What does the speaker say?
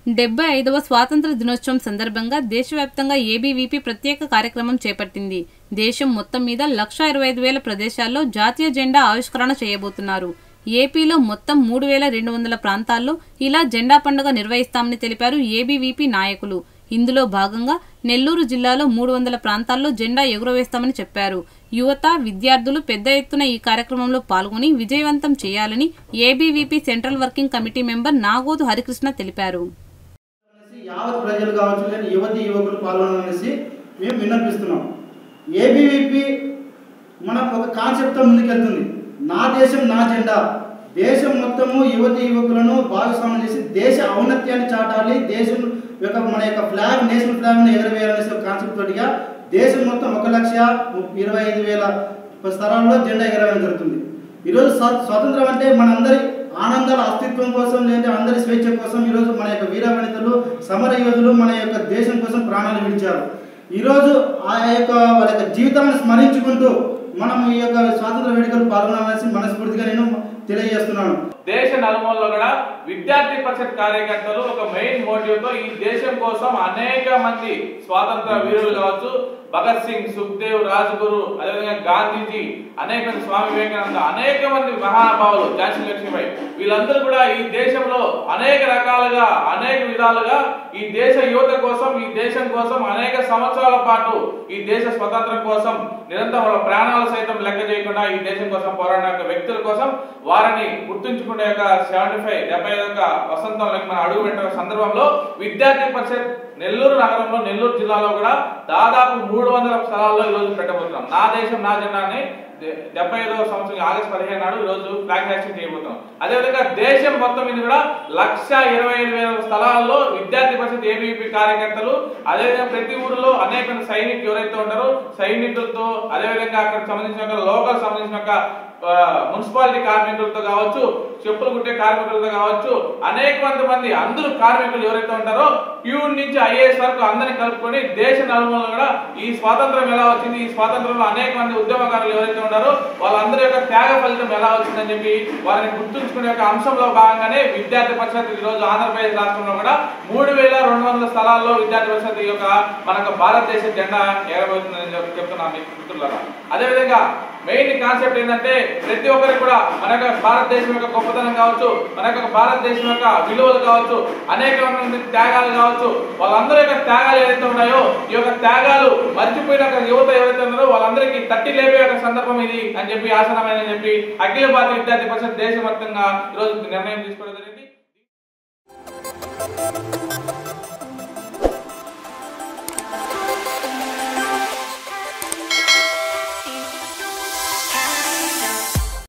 డెబ్బై ఐదవ స్వాతంత్ర దినోత్సవం సందర్భంగా దేశవ్యాప్తంగా ఏబీవీపీ ప్రత్యేక కార్యక్రమం చేపట్టింది దేశం మొత్తం మీద లక్ష ఇరవై ఐదు వేల ప్రదేశాల్లో జాతీయ జెండా ఆవిష్కరణ చేయబోతున్నారు ఏపీలో మొత్తం మూడు వేల రెండు వందల ప్రాంతాల్లో ఇలా జెండా పండుగ నిర్వహిస్తామని తెలిపారు ఏబీవీపీ నాయకులు ఇందులో భాగంగా నెల్లూరు జిల్లాలో మూడు వందల ప్రాంతాల్లో జెండా ఎగురవేస్తామని చెప్పారు యువత విద్యార్థులు పెద్ద ఎత్తున ఈ కార్యక్రమంలో పాల్గొని విజయవంతం చేయాలని ABVP central working committee member Nagodu Harikrishna తెలిపారు అనేసి యావత్ ప్రజలు కావచ్చు కానీ యువతి యువకులు పాల్గొనాలనేసి మేము విన్నపిస్తున్నాం ఏబీవీపీ మన ఒక కాన్సెప్ట్తో ముందుకెళ్తుంది నా దేశం నా జెండా దేశం మొత్తము యువతి యువకులను భాగస్వామ్యం చేసి దేశ ఔన్నత్యాన్ని చాటాలి దేశం యొక్క మన యొక్క ఫ్లాగ్ నేషనల్ ఫ్లాగ్ను ఎగరవేయాలనేసి ఒక కాన్సెప్ట్ తోటిగా దేశం మొత్తం ఒక లక్ష ము- ఇరవై ఐదు వేల స్థలాల్లో జెండా ఎగరవేయడం జరుగుతుంది ఈరోజు స్వ- స్వాతంత్రం అంటే మనందరి ఆనందాల అస్తిత్వం కోసం లేదా అందరి స్వేచ్ఛ కోసం ఈరోజు మన యొక్క వీర వనితలు సమర యోధులు మన యొక్క దేశం కోసం ప్రాణాలు విడిచారు ఈరోజు ఆ యొక్క వాళ్ళ యొక్క జీవితాలను స్మరించుకుంటూ మనం ఈ యొక్క స్వాతంత్ర వేడుకలు పాల్గొనాలనేసి మనస్ఫూర్తిగా నేను తెలియజేస్తున్నాను దేశ నలుమూలలో కూడా విద్యార్థి పరిషత్ కార్యకర్తలు ఒక మెయిన్ మోటివ్ తో ఈ దేశం కోసం అనేక మంది స్వాతంత్ర వీరులు కావచ్చు భగత్ సింగ్ సుఖ్దేవ్ రాజ్గురు అదేవిధంగా గాంధీజీ అనేక మంది స్వామి వివేకానంద అనేక మంది మహానుభావులు ఝాన్సీ లక్ష్మీబాయి వీళ్ళందరూ కూడా ఈ దేశంలో అనేక రకాలుగా అనేక విధాలుగా ఈ దేశ యువత కోసం ఈ దేశం కోసం అనేక సంవత్సరాల పాటు ఈ దేశ స్వతంత్రం కోసం నిరంతరం వాళ్ళ ప్రాణాలు సైతం లెక్క చేయకుండా ఈ దేశం కోసం పోరాడిన యొక్క వ్యక్తుల కోసం వారిని గుర్తుంచుకునే యొక్క సెవెంటీ ఫైవ్ డెబ్బై యొక్క వసంతంలోకి మనం అడుగు పెట్టిన సందర్భంలో విద్యార్థి పరిషత్ నెల్లూరు నగరంలో నెల్లూరు జిల్లాలో కూడా దాదాపు మూడు వందల స్థలాల్లో ఈరోజు పెట్టబోతున్నాం నా దేశం నా జెండాని డె- డెబ్బై ఐదవ సంవత్సరం ఆగస్టు పదిహేను నాడు ఈ రోజు ఫ్లాగ్ హాస్టింగ్ చేయబోతున్నాం అదేవిధంగా దేశం మొత్తం మీద కూడా లక్ష ఇరవై ఐదు వేల స్థలాల్లో విద్యార్థి పరిషత్ ఏబీపీ కార్యకర్తలు అదేవిధంగా ప్రతి ఊరిలో అనేక మంది సైనికులు ఎవరైతే ఉంటారో సైనికులతో అదేవిధంగా అక్కడ సంబంధించిన ఒక లోకల్ సంబంధించిన ఒక ఆ, మున్సిపాలిటీ కార్మికులతో కావచ్చు చెప్పులు కుట్టే కార్మికులతో కావచ్చు అనేక మంది మంది అందరూ కార్మికులు ఎవరైతే ఉంటారో ప్యూర్ నుంచి ఐఏఎస్ వరకు అందరిని కలుపుకొని దేశ నలుమూలలో కూడా ఈ స్వాతంత్రం ఎలా వచ్చింది ఈ స్వాతంత్రంలో అనేక మంది ఉద్యమకారులు ఎవరైతే ఉన్నారో వాళ్ళందరి యొక్క త్యాగ ఫలితం ఎలా వచ్చిందని చెప్పి వారిని గుర్తుంచుకునే యొక్క అంశంలో భాగంగానే విద్యార్థి పరిషత్ ఈ రోజు ఆంధ్రప్రదేశ్ రాష్ట్రంలో కూడా మూడు వేల రెండు వందల స్థలాల్లో విద్యార్థి పరిషత్ ఈ యొక్క మనకు భారతదేశ జెండా ఎగరబోతుందని చెప్పి చెప్తున్నాను మీకు మిత్రులారా అదేవిధంగా మెయిన్ కాన్సెప్ట్ ఏంటంటే ప్రతి ఒక్కరికి కూడా మన యొక్క భారతదేశం యొక్క గొప్పతనం కావచ్చు మన యొక్క భారతదేశం యొక్క విలువలు కావచ్చు అనేక మంది త్యాగాలు కావచ్చు వాళ్ళందరి యొక్క త్యాగాలు ఏదైతే ఉన్నాయో ఈ యొక్క త్యాగాలు మర్చిపోయిన ఒక యువత ఎవరైతే ఉన్నారో వాళ్ళందరికీ తట్టి లేపే ఒక సందర్భం ఇది అని చెప్పి ఆసనమైన చెప్పి అఖిల భారత విద్యార్థి పరిషత్ దేశవ్యాప్తంగా ఈరోజు నిర్ణయం తీసుకోవడం జరిగింది